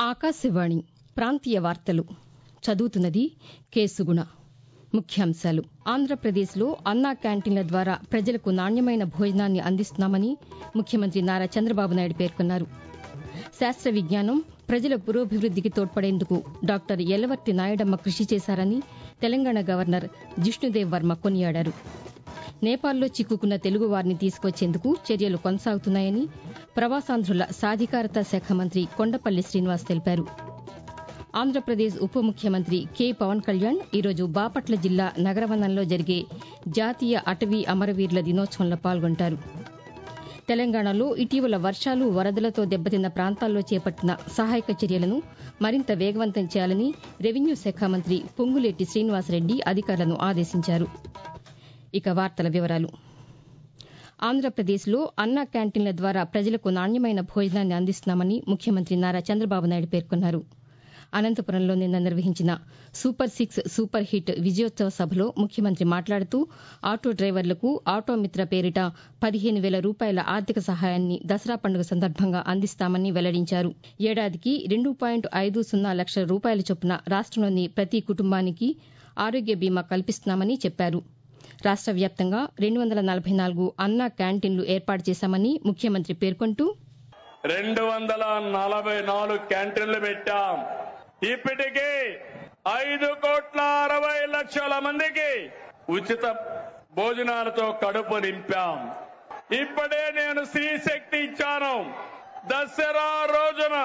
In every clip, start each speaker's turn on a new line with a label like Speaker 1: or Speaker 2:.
Speaker 1: ఆకాశవాణి ప్రాంతీయ వార్తలు చదువుతున్నది కేసుగుణ ముఖ్యాంశాలు ఆంధ్రప్రదేశ్లో అన్నా క్యాంటీన్ల ద్వారా ప్రజలకు నాణ్యమైన భోజనాన్ని అందిస్తున్నామని ముఖ్యమంత్రి నారా చంద్రబాబు నాయుడు పేర్కొన్నారు శాస్త్ర విజ్ఞానం ప్రజల పురోభివృద్దికి తోడ్పడేందుకు డాక్టర్ యల్లవర్తి నాయుడమ్మ కృషి చేశారని తెలంగాణ గవర్నర్ జిష్ణుదేవ్ వర్మ కొనియాడారు నేపాల్లో చిక్కుకున్న తెలుగువారిని తీసుకొచ్చేందుకు చర్యలు కొనసాగుతున్నాయని ప్రవాసాంధ్రుల సాధికారత శాఖ మంత్రి కొండపల్లి శ్రీనివాస్ తెలిపారు ఆంధ్రప్రదేశ్ ఉప ముఖ్యమంత్రి కె పవన్ కళ్యాణ్ ఈరోజు బాపట్ల జిల్లా నగరవనంలో జరిగే జాతీయ అటవీ అమరవీరుల దినోత్సవంలో పాల్గొంటారు తెలంగాణలో ఇటీవల వర్షాలు వరదలతో దెబ్బతిన్న ప్రాంతాల్లో చేపట్టిన సహాయక చర్యలను మరింత వేగవంతం చేయాలని రెవెన్యూ శాఖ మంత్రి పొంగులేటి శ్రీనివాసరెడ్డి అధికారులను ఆదేశించారు ఇక వార్తల వివరాలు ఆంధ్రప్రదేశ్లో అన్న క్యాంటీన్ల ద్వారా ప్రజలకు నాణ్యమైన భోజనాన్ని అందిస్తున్నామని ముఖ్యమంత్రి నారా చంద్రబాబు నాయుడు పేర్కొన్నారు అనంతపురంలో నిన్న నిర్వహించిన సూపర్ సిక్స్ సూపర్ హిట్ విజయోత్సవ సభలో ముఖ్యమంత్రి మాట్లాడుతూ ఆటో డ్రైవర్లకు ఆటో మిత్ర పేరిట పదిహేను వేల రూపాయల ఆర్థిక సహాయాన్ని దసరా పండుగ సందర్భంగా అందిస్తామని వెల్లడించారు ఏడాదికి రెండు పాయింట్ ఐదు సున్నా లక్షల రూపాయల చొప్పున రాష్టంలోని ప్రతి కుటుంబానికి ఆరోగ్య బీమా కల్పిస్తున్నామని చెప్పారు రాష్ట వ్యాప్తంగా రెండు వందల నలభై నాలుగు అన్నా క్యాంటీన్లు ఏర్పాటు చేశామని ముఖ్యమంత్రి పేర్కొంటూ
Speaker 2: రెండు వందల నలభై నాలుగు క్యాంటీన్లు పెట్టాం ఇప్పటికీ ఐదు కోట్ల అరవై లక్షల మందికి ఉచిత భోజనాలతో కడుపు నింపాం ఇప్పుడే నేను శక్తి ఇచ్చాను దసరా రోజున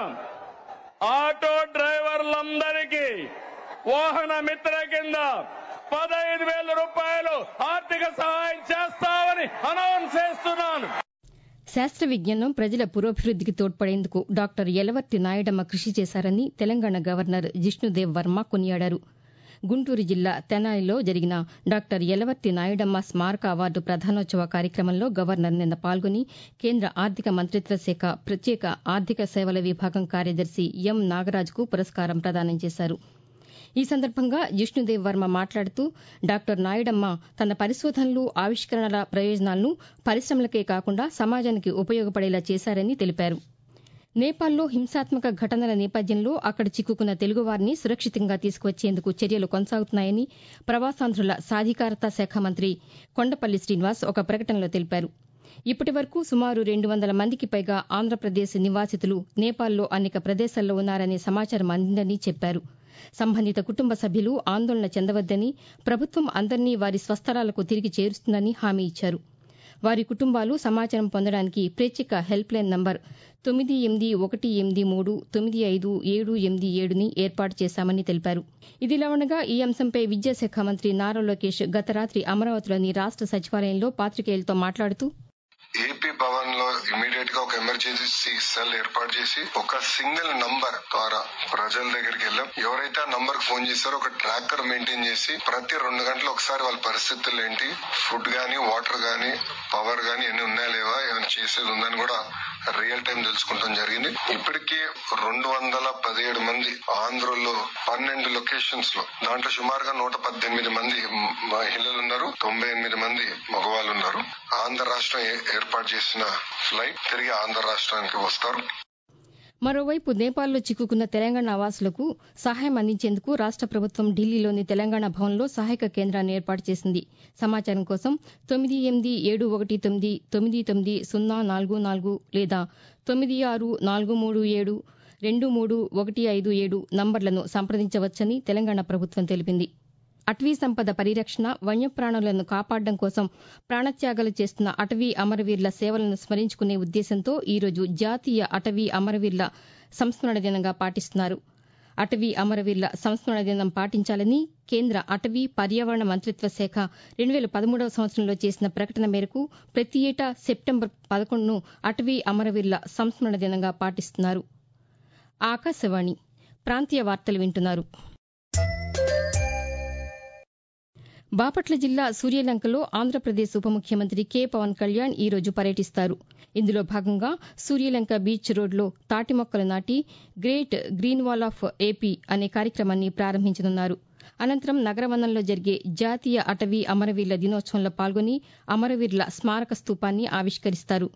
Speaker 2: ఆటో డ్రైవర్లందరికీ వాహన మిత్ర కింద పదహైదు వేల రూపాయలు ఆర్థిక సహాయం చేస్తామని అనౌన్స్ చేస్తున్నాను
Speaker 1: శాస్త్ర విజ్ఞానం ప్రజల పురోభివృద్దికి తోడ్పడేందుకు డాక్టర్ యలవర్తి నాయుడమ్మ కృషి చేశారని తెలంగాణ గవర్నర్ జిష్ణుదేవ్ వర్మ కొనియాడారు గుంటూరు జిల్లా తెనాలిలో జరిగిన డాక్టర్ యలవర్తి నాయుడమ్మ స్మారక అవార్డు ప్రధానోత్సవ కార్యక్రమంలో గవర్నర్ నిన్న పాల్గొని కేంద్ర ఆర్థిక మంత్రిత్వ శాఖ ప్రత్యేక ఆర్థిక సేవల విభాగం కార్యదర్శి ఎం నాగరాజ్కు పురస్కారం ప్రదానం చేశారు ఈ సందర్భంగా జిష్ణుదేవ్ వర్మ మాట్లాడుతూ డాక్టర్ నాయుడమ్మ తన పరిశోధనలు ఆవిష్కరణల ప్రయోజనాలను పరిశ్రమలకే కాకుండా సమాజానికి ఉపయోగపడేలా చేశారని తెలిపారు నేపాల్లో హింసాత్మక ఘటనల నేపథ్యంలో అక్కడ చిక్కుకున్న తెలుగువారిని సురక్షితంగా తీసుకువచ్చేందుకు చర్యలు కొనసాగుతున్నాయని ప్రవాసాంధ్రుల సాధికారత శాఖ మంత్రి కొండపల్లి శ్రీనివాస్ ఒక ప్రకటనలో తెలిపారు ఇప్పటి వరకు సుమారు రెండు వందల మందికి పైగా ఆంధ్రప్రదేశ్ నివాసితులు నేపాల్లో అనేక ప్రదేశాల్లో ఉన్నారనే సమాచారం అందిందని చెప్పారు సంబంధిత కుటుంబ సభ్యులు ఆందోళన చెందవద్దని ప్రభుత్వం అందరినీ వారి స్వస్థలాలకు తిరిగి చేరుస్తుందని హామీ ఇచ్చారు వారి కుటుంబాలు సమాచారం పొందడానికి ప్రత్యేక హెల్ప్ లైన్ నంబర్ తొమ్మిది ఎనిమిది ఒకటి ఎనిమిది మూడు తొమ్మిది ఐదు ఏడు ఎనిమిది ఏడుని ఏర్పాటు చేశామని తెలిపారు ఇదిలా ఉండగా ఈ అంశంపై విద్యాశాఖ మంత్రి నారా లోకేష్ గత రాత్రి అమరావతిలోని రాష్ట సచివాలయంలో పాతికేయులతో మాట్లాడుతూ
Speaker 3: ఏపీ భవన్ లో ఇమీడియట్ గా ఒక ఎమర్జెన్సీ సెల్ ఏర్పాటు చేసి ఒక సింగిల్ నంబర్ ద్వారా ప్రజల దగ్గరికి వెళ్ళాం ఎవరైతే ఆ నంబర్ కి ఫోన్ చేస్తారో ఒక ట్రాకర్ మెయింటైన్ చేసి ప్రతి రెండు గంటలు ఒకసారి వాళ్ళ పరిస్థితులు ఏంటి ఫుడ్ గానీ వాటర్ గానీ పవర్ గానీ ఎన్ని ఉన్నాయా లేవా ఏమైనా చేసేది ఉందని కూడా రియల్ టైం తెలుసుకుంటాం జరిగింది ఇప్పటికే రెండు వందల పదిహేడు మంది ఆంధ్రలో పన్నెండు లొకేషన్స్ లో దాంట్లో సుమారుగా నూట పద్దెనిమిది మంది మహిళలు ఉన్నారు తొంభై ఎనిమిది మంది మగవాళ్ళు ఉన్నారు ఆంధ్ర రాష్ట్రం ఏర్పాటు చేసిన ఫ్లైట్ తిరిగి ఆంధ్ర రాష్ట్రానికి వస్తారు
Speaker 1: మరోవైపు నేపాల్లో చిక్కుకున్న తెలంగాణ వాసులకు సహాయం అందించేందుకు రాష్ట ప్రభుత్వం ఢిల్లీలోని తెలంగాణ భవన్లో సహాయక కేంద్రాన్ని ఏర్పాటు చేసింది సమాచారం కోసం తొమ్మిది ఎనిమిది ఏడు ఒకటి తొమ్మిది తొమ్మిది తొమ్మిది సున్నా నాలుగు నాలుగు లేదా తొమ్మిది ఆరు నాలుగు మూడు ఏడు రెండు మూడు ఒకటి ఐదు ఏడు నంబర్లను సంప్రదించవచ్చని తెలంగాణ ప్రభుత్వం తెలిపింది అటవీ సంపద పరిరక్షణ వన్యప్రాణులను కాపాడడం కోసం ప్రాణత్యాగాలు చేస్తున్న అటవీ అమరవీరుల సేవలను స్మరించుకునే ఉద్దేశంతో ఈరోజు జాతీయ అటవీ అమరవీరుల సంస్మరణ దినంగా పాటిస్తున్నారు అటవీ అమరవీరుల సంస్మరణ దినం పాటించాలని కేంద్ర అటవీ పర్యావరణ మంత్రిత్వ శాఖ రెండు వేల పదమూడవ సంవత్సరంలో చేసిన ప్రకటన మేరకు ప్రతి ఏటా సెప్టెంబర్ పదకొండును అటవీ అమరవీరుల సంస్మరణ దినంగా పాటిస్తున్నారు ఆకాశవాణి ప్రాంతీయ వార్తలు వింటున్నారు బాపట్ల జిల్లా సూర్యలంకలో ఆంధ్రప్రదేశ్ ఉప ముఖ్యమంత్రి కె పవన్ కళ్యాణ్ ఈ రోజు పర్యటిస్తారు ఇందులో భాగంగా సూర్యలంక బీచ్ రోడ్లో తాటి మొక్కలు నాటి great green wall of A P అనే కార్యక్రమాన్ని ప్రారంభించనున్నారు అనంతరం నగరవనంలో జరిగే జాతీయ అటవీ అమరవీరుల దినోత్సవంలో పాల్గొని అమరవీరుల స్మారక స్తూపాన్ని ఆవిష్కరిస్తారు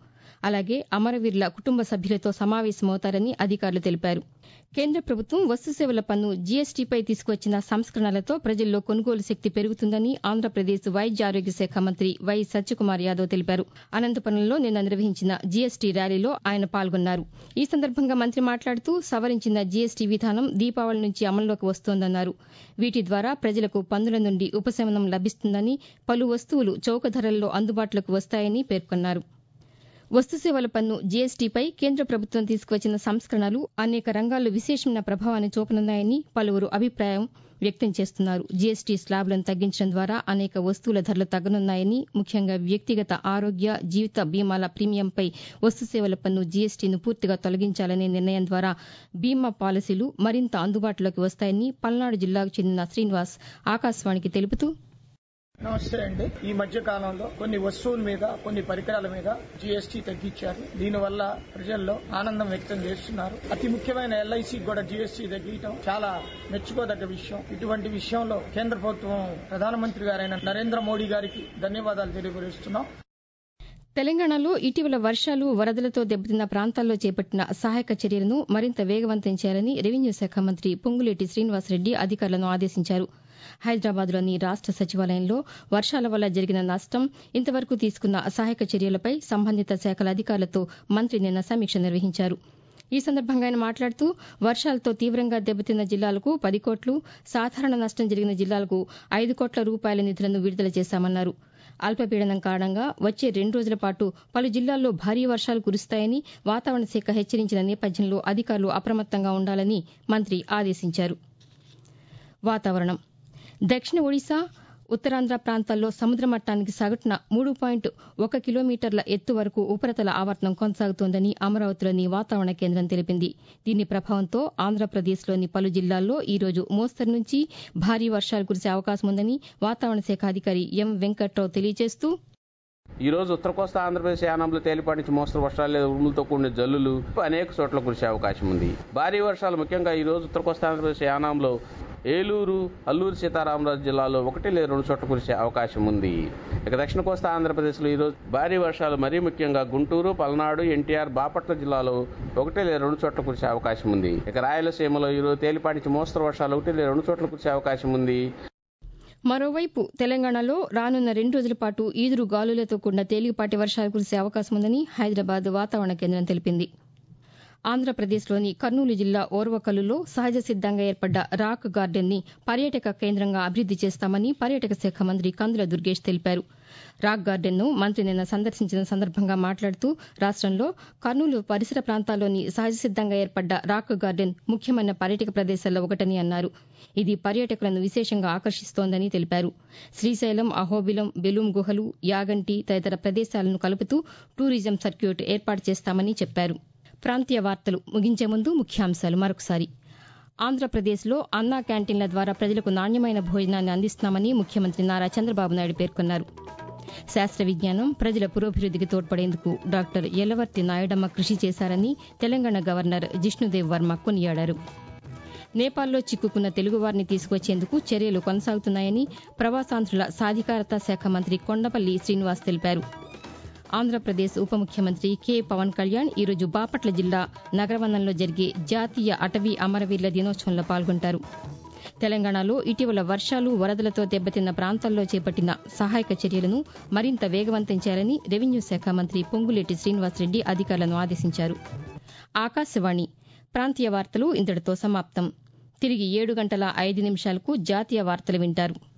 Speaker 1: అలాగే అమరవీరుల కుటుంబ సభ్యులతో సమావేశమవుతారని అధికారులు తెలిపారు కేంద్ర ప్రభుత్వం వస్తు సేవల పన్ను జీఎస్టీపై తీసుకువచ్చిన సంస్కరణలతో ప్రజల్లో కొనుగోలు శక్తి పెరుగుతుందని ఆంధ్రప్రదేశ్ వైద్య ఆరోగ్య శాఖ మంత్రి వై సత్యకుమార్ యాదవ్ తెలిపారు అనంతపురంలో నిన్న నిర్వహించిన జీఎస్టీ ర్యాలీలో ఆయన పాల్గొన్నారు ఈ సందర్భంగా మంత్రి మాట్లాడుతూ సవరించిన జీఎస్టీ విధానం దీపావళి నుంచి అమల్లోకి వస్తోందన్నారు వీటి ద్వారా ప్రజలకు పన్నుల నుండి ఉపశమనం లభిస్తుందని పలు వస్తువులు చౌక ధరల్లో అందుబాటులోకి వస్తాయని పేర్కొన్నారు వస్తు సేవల పన్ను జీఎస్టీపై కేంద్ర ప్రభుత్వం తీసుకువచ్చిన సంస్కరణలు అనేక రంగాల్లో విశేషమైన ప్రభావాన్ని చూపనున్నాయని పలువురు అభిప్రాయం వ్యక్తం చేస్తున్నారు జీఎస్టీ స్లాబ్లను తగ్గించడం ద్వారా అనేక వస్తువుల ధరలు తగ్గనున్నాయని ముఖ్యంగా వ్యక్తిగత ఆరోగ్య జీవిత బీమాల ప్రీమియంపై వస్తు సేవల పన్ను జీఎస్టీని పూర్తిగా తొలగించాలనే నిర్ణయం ద్వారా బీమా పాలసీలు మరింత అందుబాటులోకి వస్తాయని పల్నాడు జిల్లాకు చెందిన శ్రీనివాస్ ఆకాశవాణికి తెలుపుతూ
Speaker 4: నమస్తే అండి ఈ మధ్య కాలంలో కొన్ని వస్తువుల మీద కొన్ని పరికరాల మీద జీఎస్టీ తగ్గించారు దీనివల్ల ప్రజల్లో ఆనందం వ్యక్తం చేస్తున్నారు అతి ముఖ్యమైన ఎల్ఐసి కూడా జీఎస్టీ తగ్గించడం చాలా మెచ్చుకోదగ్గ విషయం ఇటువంటి విషయంలో కేంద్ర ప్రభుత్వం ప్రధానమంత్రి గారైన నరేంద్ర మోడీ గారికి ధన్యవాదాలు తెలియజేస్తున్నాం
Speaker 1: తెలంగాణలో ఇటీవల వర్షాలు వరదలతో దెబ్బతిన్న ప్రాంతాల్లో చేపట్టిన సహాయక చర్యలను మరింత వేగవంతం చేయాలని రెవెన్యూ శాఖ మంత్రి పొంగులేటి శ్రీనివాసరెడ్డి అధికారులను ఆదేశించారు హైదరాబాద్లోని రాష్ట సచివాలయంలో వర్షాల వల్ల జరిగిన నష్టం ఇంతవరకు తీసుకున్న సహాయక చర్యలపై సంబంధిత శాఖల అధికారులతో మంత్రి నిన్న సమీక్ష నిర్వహించారు ఈ సందర్భంగా ఆయన మాట్లాడుతూ వర్షాలతో తీవ్రంగా దెబ్బతిన్న జిల్లాలకు పది కోట్లు సాధారణ నష్టం జరిగిన జిల్లాలకు ఐదు కోట్ల రూపాయల నిధులను విడుదల చేశామన్నారు అల్పపీడనం కారణంగా వచ్చే రెండు రోజుల పాటు పలు జిల్లాల్లో భారీ వర్షాలు కురుస్తాయని వాతావరణ శాఖ హెచ్చరించిన నేపథ్యంలో అధికారులు అప్రమత్తంగా ఉండాలని మంత్రి ఆదేశించారు వాతావరణం దక్షిణ ఒడిశా ఉత్తరాంధ్ర ప్రాంతాల్లో సముద్ర మట్టానికి సగటున మూడు పాయింట్ ఒక కిలోమీటర్ల ఎత్తు వరకు ఉపరితల ఆవర్తనం కొనసాగుతోందని అమరావతిలోని వాతావరణ కేంద్రం తెలిపింది దీని ప్రభావంతో ఆంధ్రప్రదేశ్లోని పలు జిల్లాల్లో ఈ రోజు మోస్తరు నుంచి భారీ వర్షాలు కురిసే అవకాశం ఉందని వాతావరణ శాఖ అధికారి ఎం వెంకట్రావు తెలియజేస్తూ
Speaker 5: ఈ రోజు ఉత్తర కోస్తా ఆంధ్రప్రదేశ్ యానంలో తేలిపాటి నుంచి మోస్తరు వర్షాలు లేదా ఉరుములతో కూడిన జల్లులు అనేక చోట్ల కురిసే అవకాశం ఉంది భారీ వర్షాలు ముఖ్యంగా ఈ రోజు ఉత్తర కోస్తా ఆంధ్రప్రదేశ్ యానంలో ఏలూరు అల్లూరు సీతారామరాజు జిల్లాలో ఒకటి లేదా రెండు చోట్ల కురిసే అవకాశం ఉంది ఇక దక్షిణ కోస్తా ఆంధ్రప్రదేశ్లో ఈరోజు భారీ వర్షాలు మరీ ముఖ్యంగా గుంటూరు పల్నాడు ఎన్టీఆర్ బాపట్ల జిల్లాలో ఒకటి లేదా రెండు చోట్ల కురిసే అవకాశం ఉంది ఇక రాయలసీమలో ఈరోజు తేలిపాటి నుంచి మోస్తరు వర్షాలు ఒకటి లేదా రెండు చోట్ల కురిసే అవకాశం ఉంది
Speaker 1: మరోవైపు తెలంగాణలో రానున్న రెండు రోజుల పాటు ఈదురు గాలులతో కూడిన తేలికపాటి వర్షాలు కురిసే అవకాశం ఉందని హైదరాబాద్ వాతావరణ కేంద్రం తెలిపింది ఆంధ్రప్రదేశ్లోని కర్నూలు జిల్లా ఓర్వకల్లులో సహజ సిద్దంగా ఏర్పడ్డ రాక్ గార్డెన్ ని పర్యాటక కేంద్రంగా అభివృద్ది చేస్తామని పర్యాటక శాఖ మంత్రి కందుల దుర్గేష్ తెలిపారు రాక్ గార్డెన్ ను మంత్రి నిన్న సందర్శించిన సందర్భంగా మాట్లాడుతూ రాష్టంలో కర్నూలు పరిసర ప్రాంతాల్లోని సహజ సిద్దంగా ఏర్పడ్డ రాక్ గార్డెన్ ముఖ్యమైన పర్యాటక ప్రదేశాల్లో ఒకటని అన్నారు ఇది పర్యాటకులను విశేషంగా ఆకర్షిస్తోందని తెలిపారు శ్రీశైలం అహోబిలం బెలూం గుహలు యాగంటి తదితర ప్రదేశాలను కలుపుతూ టూరిజం సర్క్యూట్ ఏర్పాటు చేస్తామని చెప్పారు ప్రాంతీయ వార్తలు ముగించే ముందు ముఖ్యాంశాలు మరొకసారి ఆంధ్రప్రదేశ్లో అన్నా క్యాంటీన్ల ద్వారా ప్రజలకు నాణ్యమైన భోజనాన్ని అందిస్తున్నామని ముఖ్యమంత్రి నారా చంద్రబాబు నాయుడు పేర్కొన్నారు శాస్త్ర విజ్ఞానం ప్రజల పురోభివృద్దికి తోడ్పడేందుకు డాక్టర్ ఎలవర్తి నాయుడమ్మ కృషి చేశారని తెలంగాణ గవర్నర్ జిష్ణుదేవ్ వర్మ కొనియాడారు నేపాల్లో చిక్కుకున్న తెలుగువారిని తీసుకొచ్చేందుకు చర్యలు కొనసాగుతున్నాయని ప్రవాసాంధ్రుల సాధికారత శాఖ మంత్రి కొండపల్లి శ్రీనివాస్ తెలిపారు ఆంధ్రప్రదేశ్ ఉప ముఖ్యమంత్రి కె పవన్ కళ్యాణ్ ఈరోజు బాపట్ల జిల్లా నగరవనంలో జరిగే జాతీయ అటవీ అమరవీరుల దినోత్సవంలో పాల్గొంటారు తెలంగాణలో ఇటీవల వర్షాలు వరదలతో దెబ్బతిన్న ప్రాంతాల్లో చేపట్టిన సహాయక చర్యలను మరింత వేగవంతం చేయాలని రెవెన్యూ శాఖ మంత్రి పొంగులేటి శ్రీనివాసరెడ్డి అధికారులను ఆదేశించారు ఆకాశవాణి ప్రాంతీయ వార్తలు ఇంతటితో సమాప్తం తిరిగి ఏడు గంటల ఐదు నిమిషాలకు జాతీయ వార్తలు వింటారు